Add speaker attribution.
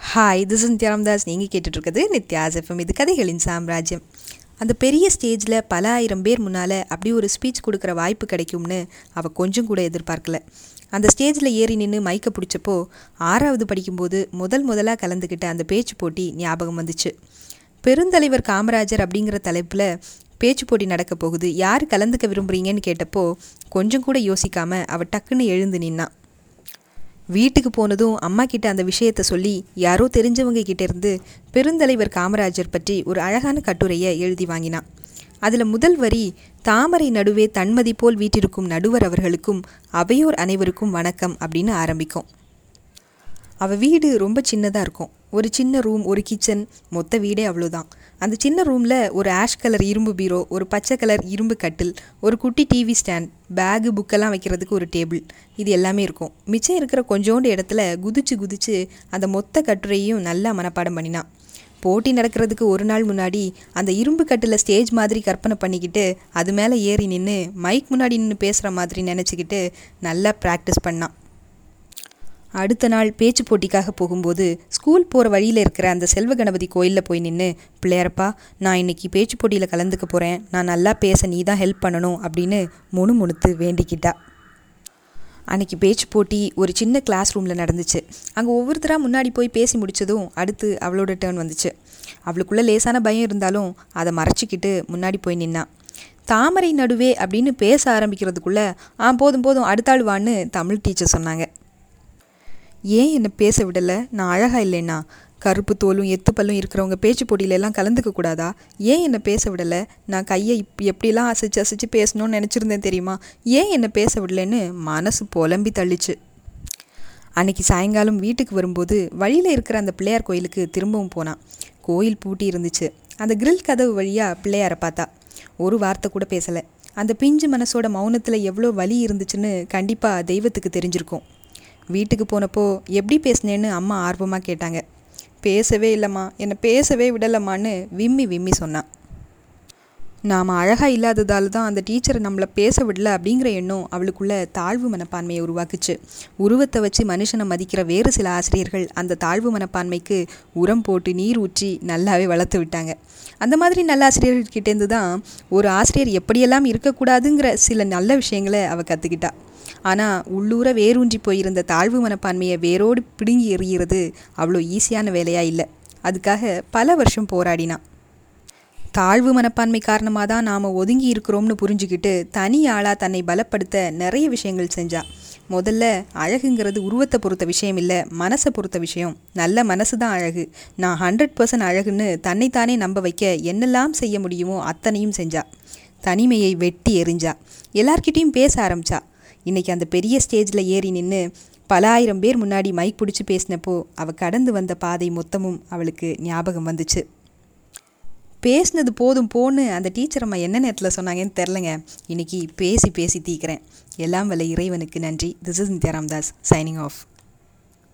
Speaker 1: hi this is நித்யாராம்தாஸ் நீங்கள் கேட்டுட்ருக்குது Nithya's FM இது கதைகளின் சாம்ராஜ்யம் அந்த பெரிய ஸ்டேஜில் பல ஆயிரம் பேர் முன்னால் அப்படி ஒரு ஸ்பீச் கொடுக்குற வாய்ப்பு கிடைக்கும்னு அவள் கொஞ்சம் கூட எதிர்பார்க்கல அந்த ஸ்டேஜில் ஏறி நின்று மைக்கை பிடிச்சப்போ ஆறாவது படிக்கும்போது முதல் முதலாக கலந்துக்கிட்ட அந்த பேச்சு போட்டி ஞாபகம் வந்துச்சு பெருந்தலைவர் காமராஜர் அப்படிங்கிற தலைப்பில் பேச்சு போட்டி நடக்க போகுது யார் கலந்துக்க விரும்புகிறீங்கன்னு கேட்டப்போ கொஞ்சம் கூட யோசிக்காமல் அவள் டக்குன்னு எழுந்து நின்னான் வீட்டுக்கு போனதும் அம்மா கிட்ட அந்த விஷயத்த சொல்லி யாரோ தெரிஞ்சவங்க கிட்ட இருந்து பெருந்தலைவர் காமராஜர் பற்றி ஒரு அழகான கட்டுரையை எழுதி வாங்கினான் அதில் முதல் வரி தாமரை நடுவே தன்மதி போல் வீட்டிருக்கும் நடுவர் அவர்களுக்கும் அவையோர் அனைவருக்கும் வணக்கம் அப்படின்னு ஆரம்பிக்கும் அவள் வீடு ரொம்ப சின்னதாக இருக்கும் ஒரு சின்ன ரூம் ஒரு கிச்சன் மொத்த வீடே அவ்வளோதான் அந்த சின்ன ரூமில் ஒரு ஆஷ் கலர் இரும்பு பீரோ ஒரு பச்சை கலர் இரும்பு கட்டில் ஒரு குட்டி டிவி ஸ்டாண்ட் பேகு புக்கெல்லாம் வைக்கிறதுக்கு ஒரு டேபிள் இது எல்லாமே இருக்கும் மிச்சம் இருக்கிற கொஞ்சோண்டு இடத்துல குதிச்சு குதிச்சு அந்த மொத்த கட்டுரையும் நல்லா மனப்பாடம் பண்ணினான் போட்டி நடக்கிறதுக்கு ஒரு நாள் முன்னாடி அந்த இரும்பு கட்டில் ஸ்டேஜ் மாதிரி கற்பனை பண்ணிக்கிட்டு அது மேலே ஏறி நின்று மைக் முன்னாடி நின்று பேசுகிற மாதிரி நினச்சிக்கிட்டு நல்லா ப்ராக்டிஸ் பண்ணான் அடுத்த நாள் பேச்சு போட்டிக்காக போகும்போது ஸ்கூல் போகிற வழியில் இருக்கிற அந்த செல்வ கணபதி கோயிலில் போய் நின்று பிள்ளையாரப்பா நான் இன்னைக்கு பேச்சு போட்டியில் கலந்துக்க போகிறேன் நான் நல்லா பேச நீ தான் ஹெல்ப் பண்ணணும் அப்படின்னு முணு முணுத்து வேண்டிக்கிட்டா அன்னைக்கு பேச்சு போட்டி ஒரு சின்ன கிளாஸ் ரூமில் நடந்துச்சு அங்கே ஒவ்வொருத்தராக முன்னாடி போய் பேசி முடித்ததும் அடுத்து அவளோட டேர்ன் வந்துச்சு அவளுக்குள்ளே லேசான பயம் இருந்தாலும் அதை மறைச்சிக்கிட்டு முன்னாடி போய் நின்னான் தாமரை நடுவே அப்படின்னு பேச ஆரம்பிக்கிறதுக்குள்ளே ஆ போதும் போதும் அடுத்த ஆள் வான்னு தமிழ் டீச்சர் சொன்னாங்க ஏன் என்னை பேச விடலை நான் அழகா இல்லைன்னா கருப்பு தோலும் எத்து பல்லும் இருக்கிறவங்க பேச்சு போட்டியில எல்லாம் கலந்துக்க கூடாதா ஏன் என்னை பேச விடலை நான் கையை இப் எப்படிலாம் அசைச்சு அசைச்சு பேசணும்னு நினச்சிருந்தேன் தெரியுமா ஏன் என்னை பேச விடலைன்னு மனசு புலம்பி தள்ளிச்சு அன்னைக்கு சாயங்காலம் வீட்டுக்கு வரும்போது வழியில் இருக்கிற அந்த பிள்ளையார் கோயிலுக்கு திரும்பவும் போனான் கோயில் பூட்டி இருந்துச்சு அந்த கிரில் கதவு வழியாக பிள்ளையாரை பார்த்தா ஒரு வார்த்தை கூட பேசலை அந்த பிஞ்சு மனசோட மௌனத்தில் எவ்வளோ வலி இருந்துச்சுன்னு கண்டிப்பாக தெய்வத்துக்கு தெரிஞ்சிருக்கும் வீட்டுக்கு போனப்போ எப்படி பேசினேன்னு அம்மா ஆர்வமாக கேட்டாங்க பேசவே இல்லைம்மா என்னை பேசவே விடலம்மான்னு விம்மி விம்மி சொன்னான் நாம் அழகாக இல்லாததால் தான் அந்த டீச்சரை நம்மளை பேச விடல அப்படிங்கிற எண்ணம் அவளுக்குள்ள தாழ்வு மனப்பான்மையை உருவாக்குச்சு உருவத்தை வச்சு மனுஷனை மதிக்கிற வேறு சில ஆசிரியர்கள் அந்த தாழ்வு மனப்பான்மைக்கு உரம் போட்டு நீர் ஊற்றி நல்லாவே வளர்த்து விட்டாங்க அந்த மாதிரி நல்ல ஆசிரியர்கள்கிட்டேருந்து தான் ஒரு ஆசிரியர் எப்படியெல்லாம் இருக்கக்கூடாதுங்கிற சில நல்ல விஷயங்களை அவள் கற்றுக்கிட்டா ஆனால் உள்ளூர வேரூன்றி போயிருந்த தாழ்வு மனப்பான்மையை வேரோடு பிடுங்கி எறிகிறது அவ்வளோ ஈஸியான வேலையாக இல்லை அதுக்காக பல வருஷம் போராடினான் தாழ்வு மனப்பான்மை காரணமாக தான் நாம் ஒதுங்கி இருக்கிறோம்னு புரிஞ்சுக்கிட்டு தனி ஆளாக தன்னை பலப்படுத்த நிறைய விஷயங்கள் செஞ்சா முதல்ல அழகுங்கிறது உருவத்தை பொறுத்த விஷயம் இல்லை மனசை பொறுத்த விஷயம் நல்ல மனசு தான் அழகு நான் ஹண்ட்ரட் பர்சன்ட் அழகுன்னு தன்னைத்தானே நம்ப வைக்க என்னெல்லாம் செய்ய முடியுமோ அத்தனையும் செஞ்சா தனிமையை வெட்டி எறிஞ்சா எல்லார்கிட்டையும் பேச ஆரம்பிச்சா இன்றைக்கி அந்த பெரிய ஸ்டேஜில் ஏறி நின்று பல ஆயிரம் பேர் முன்னாடி மைக் பிடிச்சி பேசினப்போ அவள் கடந்து வந்த பாதை மொத்தமும் அவளுக்கு ஞாபகம் வந்துச்சு பேசினது போதும் போன்னு அந்த டீச்சர் அம்மா என்ன நேரத்தில் சொன்னாங்கன்னு தெரிலங்க இன்னைக்கு பேசி பேசி தீக்கிறேன் எல்லாம் வல்ல இறைவனுக்கு நன்றி this is Nithyaramdas signing of